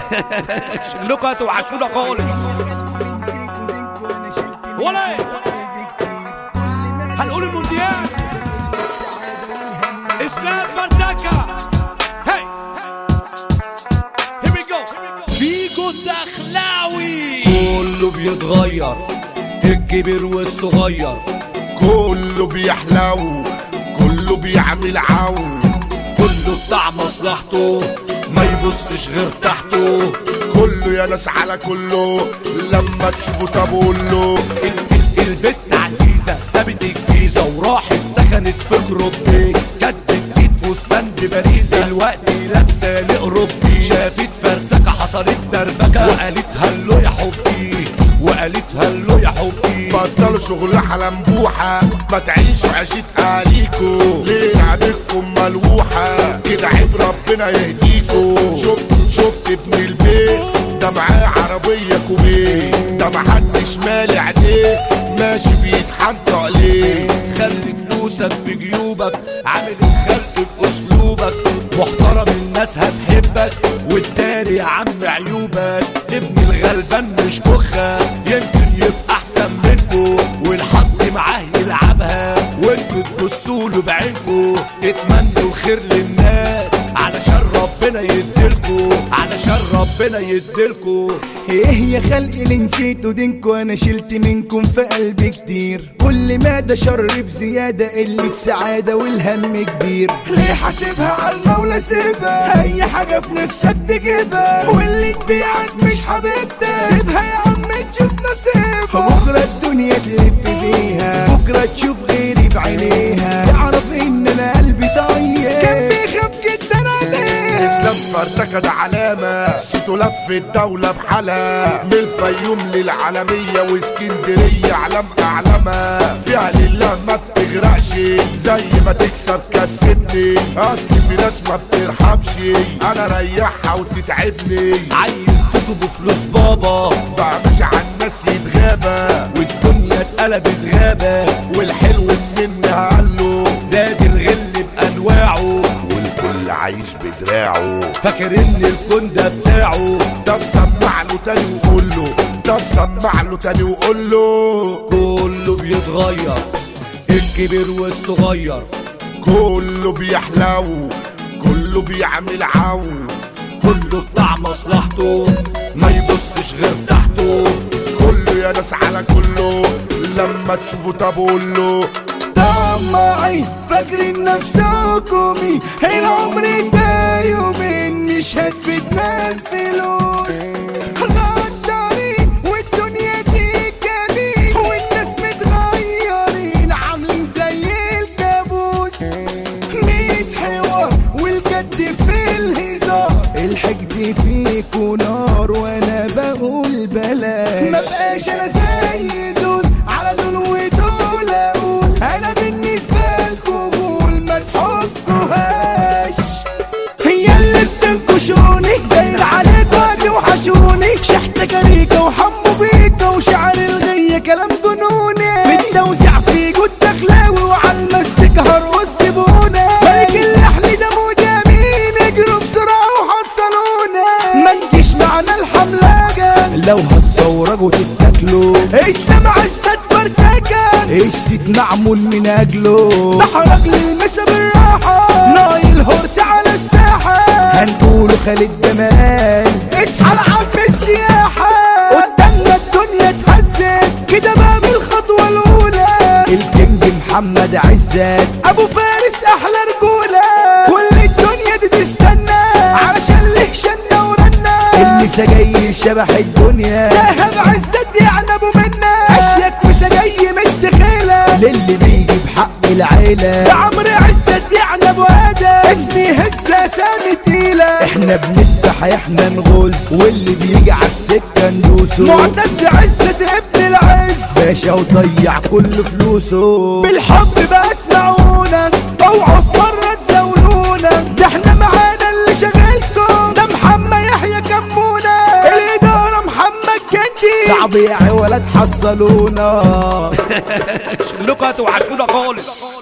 شكلكم هتوحشونا خالص ولا ايه هنقول المونديال اسلام فردكة هي هير وي جو فيجو الدخلاوي كله بيتغير الكبير والصغير كله بيحلو كله بيعمل عون كله بتاع مصلحته ما يبصش غير تحته كله يا ناس على كله لما تشوفه طب قول له ال- ال- البت عزيزة سابت الجيزة وراحت سكنت في جروبي جت جديد فستان بباريزة دلوقتي لابسة لأوروبي شافت فردكة حصلت دربكة وقالت هلو يا حبي وقالت هلو يا حبي بطلوا شغل حلمبوحة ما تعيشوا عيشة أهاليكوا ليه عادتكم ملوحة كده عيب ربنا يهديكوا شفت شفت ابن البيت ده معاه عربية كوبيه ده محدش مالي عليه ماشي بيتحنطق ليه خلي فلوسك في جيوبك عامل الخلق بأسلوبك محترم الناس هتحبك والتاني يا عم عيوبك ابن الغلبان مش كخة يمكن يبقى أحسن منكو والحظ معاه يلعبها وانتوا تبصوا له بعينكو اتمنوا الخير للناس علشان ربنا يديلكو علشان ربنا يديلكو ايه يا خلق اللي نسيتوا دينكو انا شلت منكم في قلبي كتير كل ما ده شر بزيادة قلة سعادة والهم كبير ليه حاسبها على المولى سيبها اي حاجة في نفسك تجيبها واللي تبيعك مش حبيبتك سيبها يا عم تشوف نصيبها بكرة الدنيا تلف بيها بكرة تشوف غيري بعينيها تعرف ان انا قلبي طيب كان بيخاف جدا عليه اسلام فرتكة ده علامة سيتو لف الدولة بحالها من الفيوم للعالمية واسكندرية علم أعلامها فيها لله ما بتغرقش زي ما تكسب كسبني أصل في ناس ما بترحمش أنا ريحها وتتعبني عيل تطلب فلوس بابا بقى مش على الناس يتغابى والدنيا اتقلبت غابة والحلو منها قاله زاد الغل بأنواعه والكل عايش بدراعه فاكر ان الكون ده بتاعه طب سمع له تاني وقول له طب سمع له تاني وقول له كله بيتغير الكبير والصغير كله بيحلو كله بيعمل عون كله بتاع مصلحته ما يبصش غير تحته كله يا ناس على كله لما تشوفه طب قول له طماعي فاكرين نفسكم مين العمر ده يومين مش هتفيدنا الفلوس غدارين والدنيا دي جميل والناس متغيرين عاملين زي الكابوس ميت حوار والجد في الهزار الحقد فيكوا نار وانا بقول بلاش ما بقاش انا زي دول على دول ودول اقول انا بالنسبه لكم قول ما تحطوهاش هي اللي بتنكشوني داير عليك وادي وحشوني شحت كريكة وحمو بيكا وشعر الغية كلام جنوني في التوزيع في جود دخلاوي وعلى المسك هرقص سيبونا ملك اللحن ده مو جميل اجروا بسرعة وحصلونا ما تجيش معنا الحملاجة لو هتصورجوا تتاكلوا استمع السد فرتكة الست معمول من اجله تحرك للمسا بالراحة نايل هورس على الساحة هنقوله خالد جمال اصحى لعم السياحة قدامنا الدنيا اتهزت كده بقى بالخطوة الأولى الكينج محمد عزت أبو فارس أحلى رجولة كل الدنيا دي تستنى علشان له شنة ورنة اللي سجاير شبح الدنيا دهب عزت يعني أبو منا أشيك وسجاي متخيلة للي بيجي بحق العيلة ده عمرو عزت يعني أبو آدم اسمي هزة سامي تقيلة احنا بنذبح احنا نغول واللي بيجي على السكة ندوسه معتز عزت ابن العز باشا وضيع كل فلوسه بالحب بقى اسمعونا اوعوا في مرة تزاولونا ده احنا معانا اللي شغلكم ده محمد يحيى كمونا الإدارة محمد كندي صعب يا عوالة تحصلونا شكلكم هتوحشونا خالص